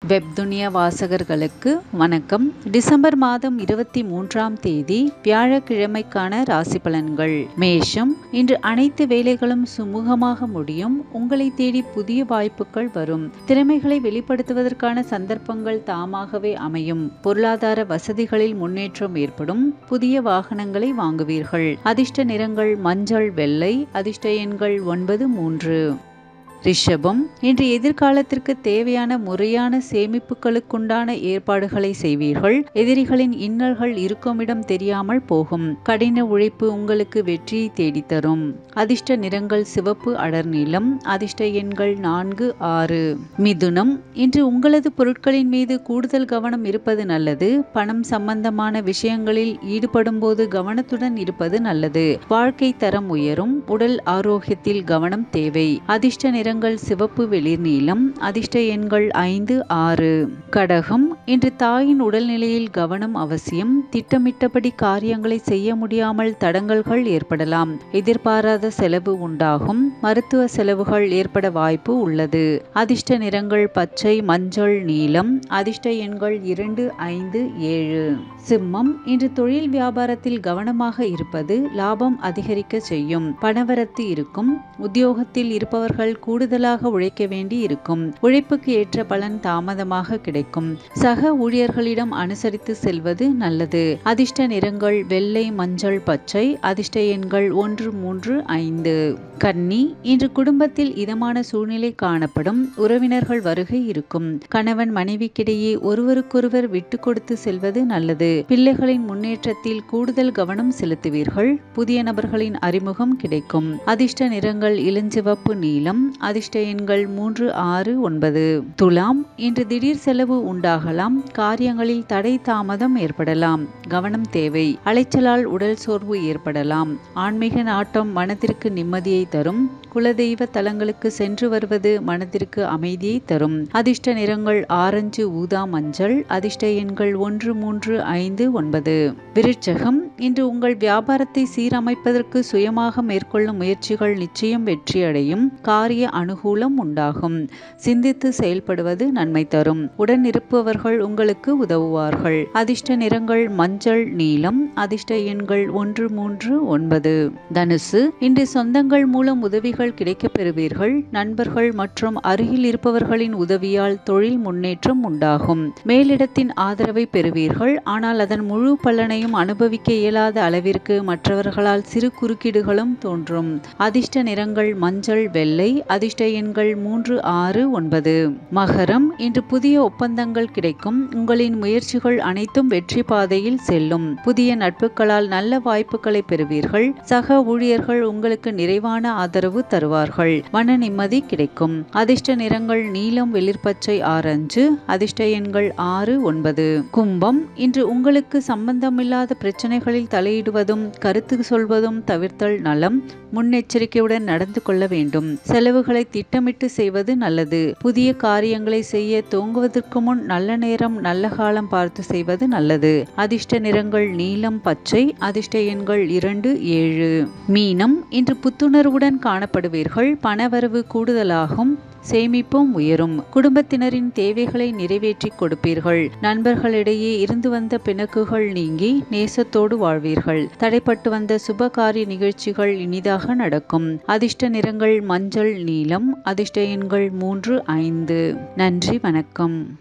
வெப்துனியா வாசகர்களுக்கு வணக்கம் டிசம்பர் மாதம் இருபத்தி மூன்றாம் தேதி வியாழக்கிழமைக்கான ராசி பலன்கள் மேஷம் இன்று அனைத்து வேலைகளும் சுமூகமாக முடியும் உங்களை தேடி புதிய வாய்ப்புகள் வரும் திறமைகளை வெளிப்படுத்துவதற்கான சந்தர்ப்பங்கள் தாமாகவே அமையும் பொருளாதார வசதிகளில் முன்னேற்றம் ஏற்படும் புதிய வாகனங்களை வாங்குவீர்கள் அதிர்ஷ்ட நிறங்கள் மஞ்சள் வெள்ளை அதிர்ஷ்ட எண்கள் ஒன்பது மூன்று ரிஷபம் இன்று எதிர்காலத்திற்கு தேவையான முறையான சேமிப்புகளுக்குண்டான ஏற்பாடுகளை செய்வீர்கள் எதிரிகளின் இன்னல்கள் இருக்குமிடம் தெரியாமல் போகும் கடின உழைப்பு உங்களுக்கு வெற்றியை தேடித்தரும் அதிர்ஷ்ட நிறங்கள் சிவப்பு அடர் நீலம் அதிர்ஷ்ட எண்கள் நான்கு ஆறு மிதுனம் இன்று உங்களது பொருட்களின் மீது கூடுதல் கவனம் இருப்பது நல்லது பணம் சம்பந்தமான விஷயங்களில் ஈடுபடும் போது கவனத்துடன் இருப்பது நல்லது வாழ்க்கை தரம் உயரும் உடல் ஆரோக்கியத்தில் கவனம் தேவை அதிர்ஷ்ட நிறங்கள் சிவப்பு வெளிர் நீலம் அதிர்ஷ்ட எண்கள் ஐந்து ஆறு கடகம் இன்று தாயின் உடல்நிலையில் கவனம் அவசியம் திட்டமிட்டபடி காரியங்களை செய்ய முடியாமல் தடங்கல்கள் ஏற்படலாம் எதிர்பாராத செலவு உண்டாகும் மருத்துவ செலவுகள் ஏற்பட வாய்ப்பு உள்ளது அதிர்ஷ்ட நிறங்கள் பச்சை மஞ்சள் நீலம் அதிர்ஷ்ட எண்கள் இரண்டு ஐந்து ஏழு சிம்மம் இன்று தொழில் வியாபாரத்தில் கவனமாக இருப்பது லாபம் அதிகரிக்க செய்யும் பணவரத்து இருக்கும் உத்தியோகத்தில் இருப்பவர்கள் கூடுதலாக உழைக்க வேண்டி இருக்கும் உழைப்புக்கு ஏற்ற பலன் தாமதமாக கிடைக்கும் சக ஊழியர்களிடம் அனுசரித்து செல்வது நல்லது அதிர்ஷ்ட நிறங்கள் வெள்ளை மஞ்சள் பச்சை அதிர்ஷ்ட எண்கள் ஒன்று மூன்று ஐந்து கன்னி இன்று குடும்பத்தில் இதமான சூழ்நிலை காணப்படும் உறவினர்கள் வருகை இருக்கும் கணவன் மனைவிக்கிடையே ஒருவருக்கொருவர் விட்டு கொடுத்து செல்வது நல்லது பிள்ளைகளின் முன்னேற்றத்தில் கூடுதல் கவனம் செலுத்துவீர்கள் புதிய நபர்களின் அறிமுகம் கிடைக்கும் அதிர்ஷ்ட நிறங்கள் இளஞ்சிவப்பு நீலம் அதிர்ஷ்ட எண்கள் மூன்று ஆறு ஒன்பது துலாம் இன்று திடீர் செலவு உண்டாகலாம் காரியங்களில் தடை தாமதம் ஏற்படலாம் கவனம் தேவை அலைச்சலால் உடல் சோர்வு ஏற்படலாம் ஆன்மீக நாட்டம் மனதிற்கு நிம்மதியை தரும் குலதெய்வ தலங்களுக்கு சென்று வருவது மனதிற்கு அமைதியை தரும் அதிர்ஷ்ட நிறங்கள் ஆரஞ்சு ஊதா மஞ்சள் அதிர்ஷ்ட எண்கள் ஒன்று மூன்று ஐந்து ஒன்பது விருட்சகம் இன்று உங்கள் வியாபாரத்தை சீரமைப்பதற்கு சுயமாக மேற்கொள்ளும் முயற்சிகள் நிச்சயம் வெற்றியடையும் காரிய அனுகூலம் உண்டாகும் சிந்தித்து செயல்படுவது நன்மை தரும் உடன் இருப்பவர்கள் உங்களுக்கு உதவுவார்கள் அதிர்ஷ்ட நிறங்கள் மஞ்சள் நீலம் அதிர்ஷ்ட எண்கள் ஒன்று மூன்று ஒன்பது தனுசு இன்று சொந்தங்கள் மூலம் உதவிகள் கிடைக்கப் பெறுவீர்கள் நண்பர்கள் மற்றும் அருகில் இருப்பவர்களின் உதவியால் தொழில் முன்னேற்றம் உண்டாகும் மேலிடத்தின் ஆதரவை பெறுவீர்கள் ஆனால் அதன் முழு பலனையும் அனுபவிக்க இயலாத அளவிற்கு மற்றவர்களால் சிறு குறுக்கீடுகளும் தோன்றும் அதிர்ஷ்ட நிறங்கள் மஞ்சள் வெள்ளை அதிர்ஷ்ட எண்கள் மூன்று ஆறு ஒன்பது மகரம் இன்று புதிய ஒப்பந்தங்கள் கிடைக்கும் உங்களின் முயற்சிகள் அனைத்தும் வெற்றி பாதையில் செல்லும் புதிய நட்புகளால் நல்ல வாய்ப்புகளை பெறுவீர்கள் சக ஊழியர்கள் உங்களுக்கு நிறைவான ஆதரவு தருவார்கள் மன நிம்மதி கிடைக்கும் அதிர்ஷ்ட நிறங்கள் நீலம் வெளிர்பச்சை ஆரஞ்சு அதிர்ஷ்ட எண்கள் ஆறு ஒன்பது கும்பம் இன்று உங்களுக்கு சம்பந்தமில்லாத பிரச்சனைகளில் தலையிடுவதும் கருத்து சொல்வதும் தவிர்த்தல் நலம் முன்னெச்சரிக்கையுடன் நடந்து கொள்ள வேண்டும் செலவுகளை திட்டமிட்டு செய்வது நல்லது புதிய காரியங்களை செய்ய தூங்குவதற்கு முன் நல்ல நேரம் நல்ல காலம் பார்த்து செய்வது நல்லது அதிர்ஷ்ட நிறங்கள் நீலம் பச்சை அதிர்ஷ்ட எண்கள் இரண்டு ஏழு மீனம் இன்று புத்துணர்வுடன் காணப்படுவீர்கள் பணவரவு கூடுதலாகும் சேமிப்பும் உயரும் குடும்பத்தினரின் தேவைகளை நிறைவேற்றி கொடுப்பீர்கள் நண்பர்களிடையே இருந்து வந்த பிணக்குகள் நீங்கி நேசத்தோடு வாழ்வீர்கள் தடைப்பட்டு வந்த சுபகாரிய நிகழ்ச்சிகள் இனிதாக நடக்கும் அதிர்ஷ்ட நிறங்கள் மஞ்சள் நீலம் அதிர்ஷ்ட எண்கள் மூன்று ஐந்து நன்றி வணக்கம்